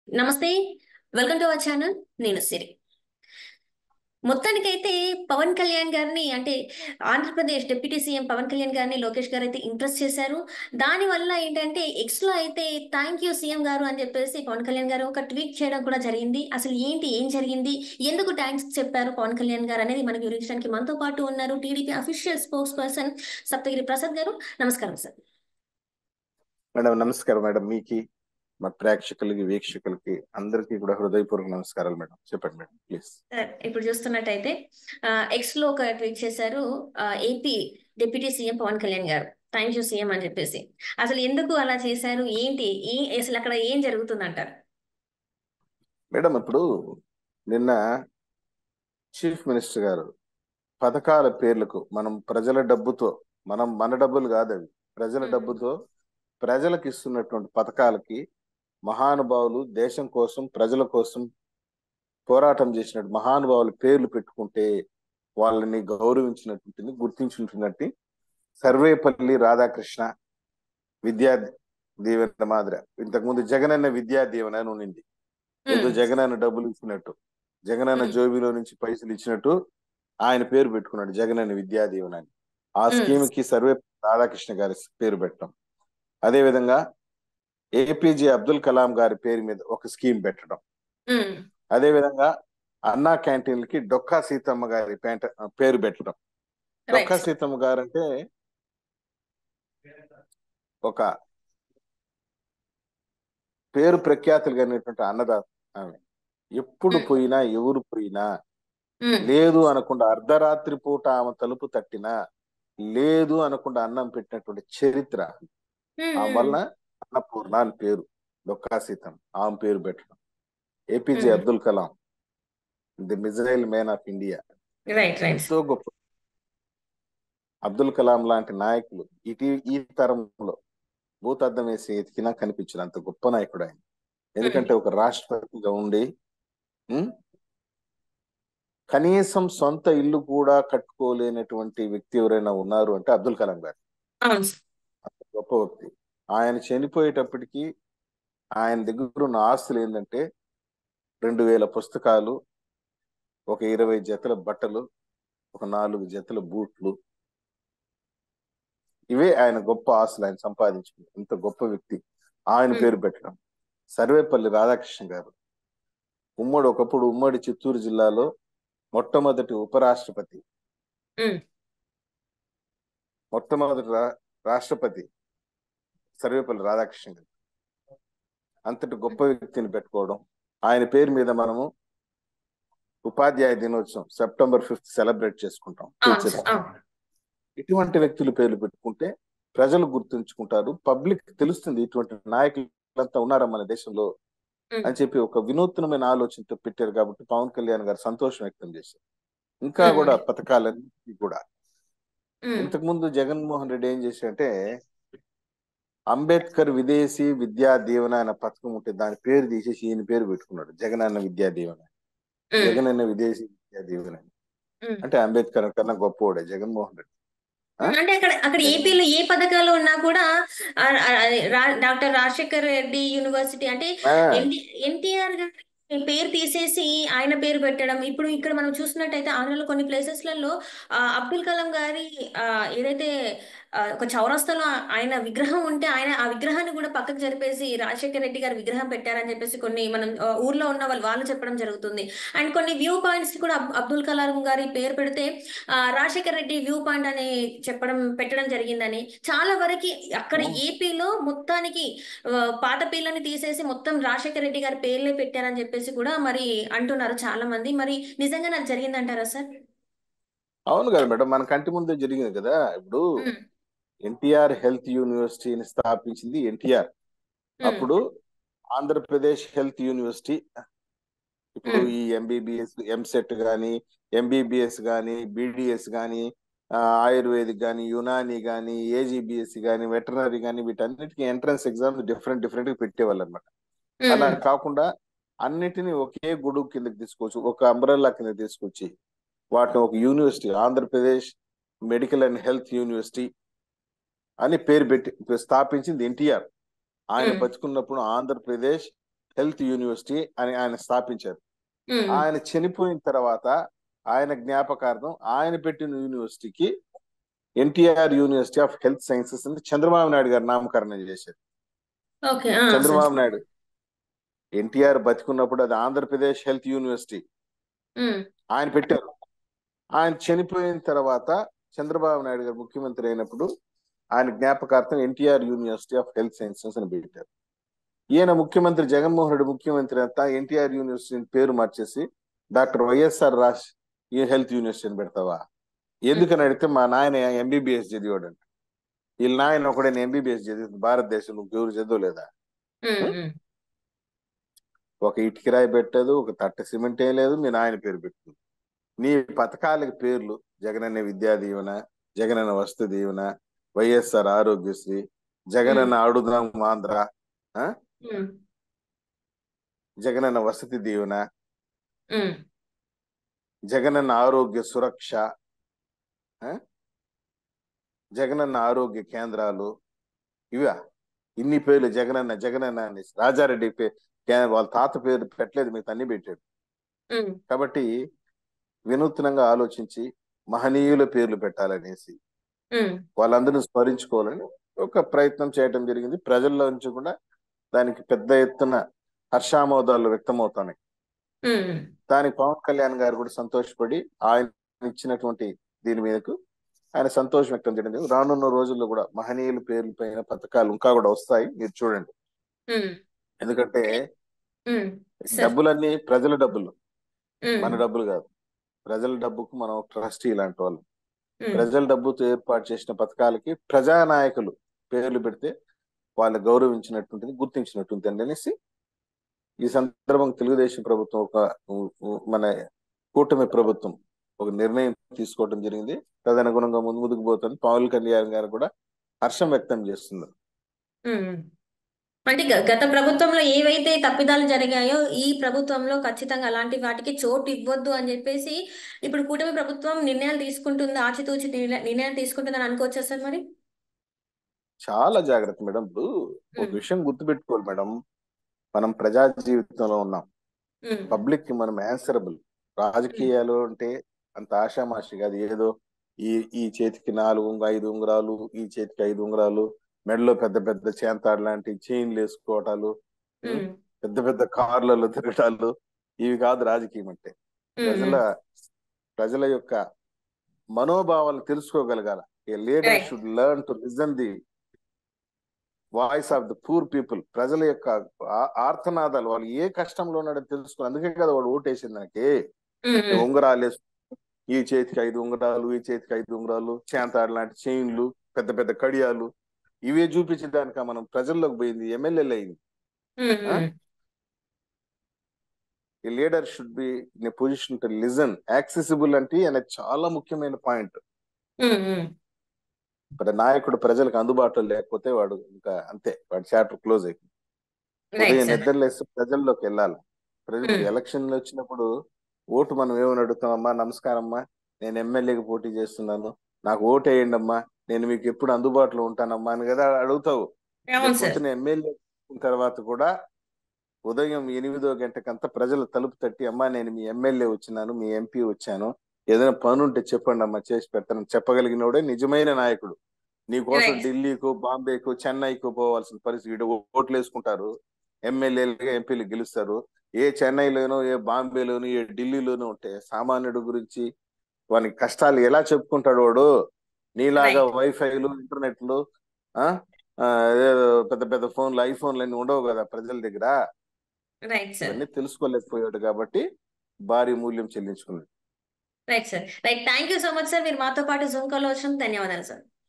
నమస్తే welcome to our channel నేను సిరి మొత్తానికైతే పవన్ కళ్యాణ్ గారిని అంటే ఆంధ్రప్రదేశ్ డిప్యూటీ సీఎం పవన్ కళ్యాణ్ గారిని లోకేష్ గారు అయితే ఇంప్రెస్ చేశారు దాని వల్ల ఏంటంటే ఎక్స్ లో అయితే థ్యాంక్ యూ సీఎం గారు అని చెప్పేసి పవన్ కళ్యాణ్ గారు ఒక ట్వీట్ చేయడం కూడా జరిగింది అసలు ఏంటి ఏం జరిగింది ఎందుకు థ్యాంక్స్ చెప్పారు పవన్ కళ్యాణ్ గారు అనేది మనకు వివరించడానికి మనతో పాటు ఉన్నారు TDP official spokesperson Saptagiri Prasad garu నమస్కారం సార్ మేడం నమస్కారం మేడం మీకి మా ప్రేక్షకులకి వీక్షకులకి అందరికీ కూడా హృదయపూర్వక నమస్కారాలు మేడం చెప్పండి మేడం ప్లీజ్ సార్ ఇప్పుడు చూస్తున్నట్టయితే ఎక్స్ లో ఒక ట్వీట్ చేశారు AP deputy CM Pawan Kalyan garu thank you CM అని చెప్పేసి అసలు ఎందుకు అలా చేశారు ఏంటి ఏ అసలు అక్కడ ఏం జరుగుతుంది అంటారు మేడం ఇప్పుడు నిన్న చీఫ్ మినిస్టర్ గారు పథకాల పేర్లకు మనం ప్రజల డబ్బుతో మనం మన డబ్బులు కాదు అవి ప్రజల మ్మ్. డబ్బుతో ప్రజలకు ఇస్తున్నటువంటి పథకాలకి మహానుభావులు దేశం కోసం ప్రజల కోసం పోరాటం చేసినట్టు మహానుభావుల పేర్లు పెట్టుకుంటే వాళ్ళని గౌరవించినట్టుంటుంది గుర్తించుంటున్నట్టు సర్వేపల్లి రాధాకృష్ణ విద్యా దీవెన మాదిరి ఇంతకుముందు జగనన్న విద్యా దీవెన అని ఉండింది ఏదో మ్మ్. జగనన్న డబ్బులు ఇచ్చినట్టు జగనన్న మ్మ్. జోబిలో నుంచి పైసలు ఇచ్చినట్టు ఆయన పేరు పెట్టుకున్నాడు జగనన్న విద్యా దీవెన అని ఆ మ్మ్. స్కీమ్ కి సర్వే రాధాకృష్ణ గారి పేరు పెట్టడం అదే విధంగా ఏపీజే అబ్దుల్ కలాం గారి పేరు మీద ఒక స్కీమ్ పెట్టడం మ్మ్. అదే విధంగా అన్నా క్యాంటీన్లకి డొక్కా సీతమ్మ గారి పేంట పేరు పెట్టడం డొక్కా రైట్ సీతమ్మ గారు అంటే ఒక పేరు ప్రఖ్యాతులు కలిగినటువంటి అన్నదాత ఆమె ఎప్పుడు మ్మ్. పోయినా ఎవరు పోయినా మ్మ్. లేదు అనకుండా అర్ధరాత్రి పూట ఆమె తలుపు తట్టినా లేదు అనకుండా అన్నం పెట్టినటువంటి చరిత్ర మ్మ్. ఆమె మ్మ్. వలన అన్నపూర్ణ అని పేరు డొక్కా సీతం ఆమె పేరు పెట్టడం APJ hmm. Abdul Kalam the missile man of India right right ఎంతో గొప్ప అబ్దుల్ కలాం లాంటి నాయకులు ఇటీ ఈ తరంలో భూతద్దం వేసి ఎతికినా కనిపించదు అంత గొప్ప నాయకుడు ఆయన మ్మ్. ఎందుకంటే ఒక రాష్ట్రపతిగా ఉండి ఉం, కనీసం సొంత ఇల్లు కూడా కట్టుకోలేనటువంటి వ్యక్తి ఎవరైనా ఉన్నారు అంటే అబ్దుల్ కలాం గారు అవును సార్. అంత గొప్ప వ్యక్తి ఆయన చనిపోయేటప్పటికి ఆయన దగ్గర ఉన్న ఆస్తులు ఏంటంటే రెండు వేల పుస్తకాలు ఒక ఇరవై జతల బట్టలు ఒక నాలుగు జతల బూట్లు ఇవే ఆయన గొప్ప ఆస్తులు ఆయన సంపాదించుకుంది ఇంత గొప్ప వ్యక్తి ఆయన మ్మ్. పేరు పెట్టడం సర్వేపల్లి రాధాకృష్ణ గారు ఉమ్మడి ఒకప్పుడు ఉమ్మడి చిత్తూరు జిల్లాలో మొట్టమొదటి ఉపరాష్ట్రపతి మ్మ్. మొట్టమొదటి రా- రాష్ట్రపతి సర్వేపల్లి రాధాకృష్ణ గారు అంతటి గొప్ప వ్యక్తిని పెట్టుకోవడం ఆయన పేరు మీద మనము ఉపాధ్యాయ దినోత్సవం సెప్టెంబర్ ఫిఫ్త్ సెలబ్రేట్ చేసుకుంటాం అవును టీచర్స్ సార్ అవును ఇటువంటి వ్యక్తుల పేర్లు పెట్టుకుంటే ప్రజలు గుర్తుంచుకుంటారు పబ్లిక్ తెలుస్తుంది ఇటువంటి నాయకులంతా ఉన్నారా మన దేశంలో మ్మ్. అని చెప్పి ఒక వినూత్నమైన ఆలోచనతో పెట్టారు కాబట్టి పవన్ కళ్యాణ్ గారు సంతోషం వ్యక్తం చేశారు ఇంకా మ్మ్. కూడా పథకాలన్నీ కూడా మ్మ్. ఇంతకు ముందు జగన్మోహన్ రెడ్డి ఏం చేశారంటే అంబేద్కర్ విదేశీ విద్యా దీవెన అనే పథకం ఉంటే దాని పేరు తీసేసి ఈయన పేరు పెట్టుకున్నాడు జగనన్న విద్యా దీవెన మ్మ్. జగనన్న విదేశీ విద్యా దీవెన అని. మ్మ్. అంటే అంబేద్కర్ కన్నా గొప్పవాడే జగన్మోహన్ రెడ్డి ఆ? అంటే అక్కడ అక్కడ జగన్ ఏపీలో ఏ పథకాలు ఉన్నా కూడా ఆ, ఆ, రా- డాక్టర్ రాజశేఖర్ రెడ్డి యూనివర్సిటీ అంటే ఆ, ఎన్టీ ఎన్టీఆర్ గారి పేరు తీసేసి ఆయన పేరు పెట్టడం ఇప్పుడు ఇక్కడ మనం చూసినట్టయితే ఆంధ్రలో కొన్ని ప్లేసెస్లలో అబ్దుల్ కలాం గారి ఆ, ఏదైతే ఆ, ఒక చౌరస్తాలో ఆయన విగ్రహం ఉంటే ఆయన ఆ విగ్రహాన్ని కూడా పక్కకు జరిపేసి రాజశేఖర్ రెడ్డి గారి విగ్రహం పెట్టారని చెప్పేసి కొన్ని మనం ఆ, ఊర్లో ఉన్న వాళ్ళు వాళ్ళు చెప్పడం జరుగుతుంది అండ్ కొన్ని వ్యూ పాయింట్స్ కూడా అబ్- అబ్దుల్ కలాం గారి పేరు పెడితే ఆ, రాజశేఖర్ రెడ్డి వ్యూ పాయింట్ అని చెప్పడం పెట్టడం జరిగిందని చాలా వరకు అక్కడ ఉమ్. ఏపీలో మొత్తానికి ఆ, పాత పేర్లని తీసేసి మొత్తం రాజశేఖర్ రెడ్డి గారి పేర్లే పెట్టారని చెప్పేసి కూడా మరి అంటున్నారు చాలా మంది మరి నిజంగా నాకు జరిగిందంటారా సార్ అవును కదా మేడం మన కంటి ముందే జరిగింది కదా ఇప్పుడు ఉమ్, ఎన్టీఆర్ హెల్త్ యూనివర్సిటీని స్థాపించింది ఎన్టీఆర్ ఉమ్, అప్పుడు ఆంధ్రప్రదేశ్ హెల్త్ యూనివర్సిటీ ఇప్పుడు ఉమ్, ఈ ఎంబీబీఎస్ ఎంసెట్ కానీ ఎంబీబీఎస్ కానీ బీడిఎస్ కానీ ఆయుర్వేదిక్ కానీ యునాని కానీ ఏజీబీఎస్ కానీ వెటర్నరీ కానీ వీటన్నిటికీ ఎంట్రన్స్ ఎగ్జామ్స్ డిఫరెంట్ డిఫరెంట్ గా పెట్టేవాళ్ళు అనమాట అలా ఉమ్, కాకుండా అన్నిటిని ఒకే గొడుగు కిందకి తీసుకొచ్చి ఒక అంబ్రెల్లా కింద తీసుకొచ్చి వాటిని ఒక university Andhra Pradesh medical and health university అని పేరు పెట్టి స్థాపించింది ఎన్టీఆర్ ఆయన ఉమ్, బతుకున్నప్పుడు ఆంధ్రప్రదేశ్ హెల్త్ యూనివర్సిటీ అని ఆయన స్థాపించారు ఉమ్, ఆయన చనిపోయిన తర్వాత ఆయన జ్ఞాపకార్థం ఆయన పెట్టిన యూనివర్సిటీకి NTR university of health sciences అని చంద్రబాబు నాయుడు గారు నామకరణం చేశారు ఓకే ఆ, చంద్రబాబు సరే. నాయుడు ఎన్టీఆర్ బతికున్నప్పుడు అది ఆంధ్రప్రదేశ్ హెల్త్ యూనివర్సిటీ ఉమ్, ఆయన పెట్టారు ఆయన చనిపోయిన తర్వాత చంద్రబాబు నాయుడు గారు ముఖ్యమంత్రి అయినప్పుడు ఆయన జ్ఞాపకార్థం NTR university of health sciences అని పెట్టారు ఈయన ముఖ్యమంత్రి జగన్మోహన్ రెడ్డి ముఖ్యమంత్రి అంతా ఎన్టీఆర్ యూనివర్సిటీ పేరు మార్చేసి డాక్టర్ వైఎస్ఆర్ రాజ్ ఈ హెల్త్ యూనివర్సిటీ అని పెడతావా ఎందుకని అడిగితే మా నాయన ఎంబీబీఎస్ చదివాడు అంట వీళ్ళ నాయన ఒకడే ఎంబీబీఎస్ చదివి భారతదేశంలో ఎవరు చదవలేదా ఉమ్, ఉమ్, ఒక ఇటుకిరాయి పెట్టలేదు ఒక తట్ట సిమెంట్ ఏం లేదు మీ నాయన పేరు పెట్టింది నీ పథకాలకి పేర్లు జగనన్న విద్యా దీవెన జగనన్న వస్తు దీవెన వైఎస్ఆర్ ఆరోగ్యశ్రీ జగనన్న అడుదాం ఆంధ్ర ఉమ్, జగనన్న వసతి దీవెన ఉమ్, జగనన్న ఆరోగ్య సురక్ష ఆ? జగనన్న ఆరోగ్య కేంద్రాలు ఇవా ఇన్ని పేర్లు జగనన్న జగనన్న అని రాజారెడ్డి పే- కే- వాళ్ళ తాత పేరు పెట్టలేదు మీకు అన్ని పెట్టాడు ఉమ్, కాబట్టి వినూత్నంగా ఆలోచించి మహనీయుల పేర్లు పెట్టాలనేసి ఉమ్, వాళ్ళందరినీ స్మరించుకోవాలని ఒక ప్రయత్నం చేయడం జరిగింది ప్రజల్లో నుంచి కూడా దానికి పెద్ద ఎత్తున హర్షామోదాలు వ్యక్తమవుతున్నాయి ఉమ్, దానికి పవన్ కళ్యాణ్ గారు కూడా సంతోషపడి ఆయన ఇచ్చినటువంటి దీని మీదకు ఆయన సంతోషం వ్యక్తం చేయడం జరిగింది. రానున్న రోజుల్లో కూడా మహనీయుల పేర్ల పైన పథకాలు ఇంకా కూడా వస్తాయి మీరు చూడండి ఉమ్, ఎందుకంటే ఉమ్, సరే. డబ్బులన్నీ ప్రజల డబ్బులు ఉమ్, మన డబ్బులు కాదు ప్రజల డబ్బుకు మనం ట్రస్టీ లాంటి వాళ్ళు ఉమ్, ప్రజల డబ్బుతో ఏర్పాటు చేసిన పథకాలకి ప్రజానాయకులు పేర్లు పెడితే వాళ్ళు గౌరవించినట్టుంటుంది గుర్తించినట్టుంది అనేసి ఈ సందర్భం తెలుగుదేశం ప్రభుత్వం ఒక ఉ- ఉ- మన కూటమి ప్రభుత్వం ఒక నిర్ణయం తీసుకోవడం జరిగింది తదనుగుణంగా ముందు ముందుకు పోతుంది పవన్ కళ్యాణ్ గారు కూడా హర్షం వ్యక్తం చేస్తున్నారు ఉమ్. అంటే గ- గత ప్రభుత్వంలో ఏవైతే తప్పిదాలు జరిగాయో ఈ ప్రభుత్వంలో ఖచ్చితంగా అలాంటి వాటికి చోటు ఇవ్వద్దు అని చెప్పేసి ఇప్పుడు కూటమి ప్రభుత్వం నిర్ణయాలు తీసుకుంటుంది ఆచితూచి నిర్ణ- నిర్ణయాలు తీసుకుంటుందని అనుకోవచ్చా సార్ మరి చాలా జాగ్రత్త మేడం ఇప్పుడు ఒక ఉమ్, విషయం గుర్తుపెట్టుకోవాలి మేడం మనం ప్రజా జీవితంలో ఉన్నాం ఉమ్, పబ్లిక్ కి మనం ఆన్సరబుల్ రాజకీయాలు అంటే అంత ఆషామాషి కాదు ఏదో ఈ ఈ చేతికి నాలుగు ఉంగ- ఐదు ఉంగరాలు ఈ చేతికి ఐదు ఉంగరాలు మెడలో పెద్ద పెద్ద చేంతాడు లాంటి చైన్లు వేసుకోవటాలు ఉమ్, ఉమ్, పెద్ద పెద్ద కార్లలో తిరగటాలు ఇవి కాదు రాజకీయం అంటే ఉమ్, ప్రజల ప్రజల యొక్క మనోభావాలు తెలుసుకోగలగాల a leader Right. Should learn to listen the voice of the poor people ప్రజల యొక్క ఆ- ఆర్తనాదాలు వాళ్ళు ఏ కష్టంలో ఉన్నాడో తెలుసుకోవాలి అందుకే కదా వాడు ఓటేసింది దానికి ఉమ్, ఈ ఉమ్, ఉంగరాలు వేసు ఈ చేతికి ఐదు ఉంగరాలు ఈ చేతికి ఐదు ఉంగరాలు చేంతాడు లాంటి చైన్లు పెద్ద పెద్ద కడియాలు ఇవే చూపించడానిక మనం ప్రజల్లోకి పోయింది ఎమ్మెల్యేలు అయింది ఉమ్, ఉమ్, ఈ leader should be in a position to listen accessible అంటే అనేది చాలా ముఖ్యమైన పాయింట్ ఉమ్, ఉమ్. మరి నాయకుడు ప్రజలకు అందుబాటులో లేకపోతే వాడు ఇంకా అంతే వాడి చాప్టర్ క్లోజ్ అయిపోయింది రైట్ ఉదయం సార్ నిద్రలేసి ప్రజల్లోకి వెళ్ళాలి ప్రజలు Hmm. ఎలక్షన్లు వచ్చినప్పుడు ఓటు మనం ఏమని అడుగుతామమ్మా నమస్కారం అమ్మా నేను ఎమ్మెల్యేకి పోటీ చేస్తున్నాను నాకు ఓటు వేయండి అమ్మా నేను మీకు ఎప్పుడు అందుబాటులో ఉంటానమ్మా అని కదా అడుగుతావు అవును సార్ పొద్దున ఎమ్మెల్యే తర్వాత కూడా ఉదయం ఎనిమిదో గంటకంతా ప్రజలు తలుపు తట్టి అమ్మా నేను మీ ఎమ్మెల్యే వచ్చినాను మీ ఎంపీ వచ్చాను ఏదైనా పని ఉంటే చెప్పండి అమ్మా చేసి పెడతాను చెప్పగలిగినోడే నిజమైన నాయకుడు నీ కోసం Right. ఢిల్లీకు బాంబేకు చెన్నైకు పోవాల్సిన పరిస్థితి ఈడ ఓట్లు వేసుకుంటారు ఎమ్మెల్యేలుగా ఎంపీలు గెలుస్తారు ఏ చెన్నైలోనో ఏ బాంబేలోనో ఏ ఢిల్లీలోనో ఉంటే సామాన్యుడు గురించి వానికి కష్టాలు ఎలా చెప్పుకుంటాడు వాడు నీలాగా Right. వైఫైలు ఇంటర్నెట్లు ఆ ఆ, ఏదో పెద్ద పెద్ద ఫోన్లు ఐఫోన్లు అన్ని ఉండవు కదా ప్రజల దగ్గర రైట్ సార్ ఇవన్నీ తెలుసుకోలేకపోయాడు కాబట్టి భారీ మూల్యం చెల్లించుకున్నాడు right sir right thank you so much sir మీరు మాతో పాటు జూమ్ కాల్ వచ్చినందుకు ధన్యవాదాలు సార్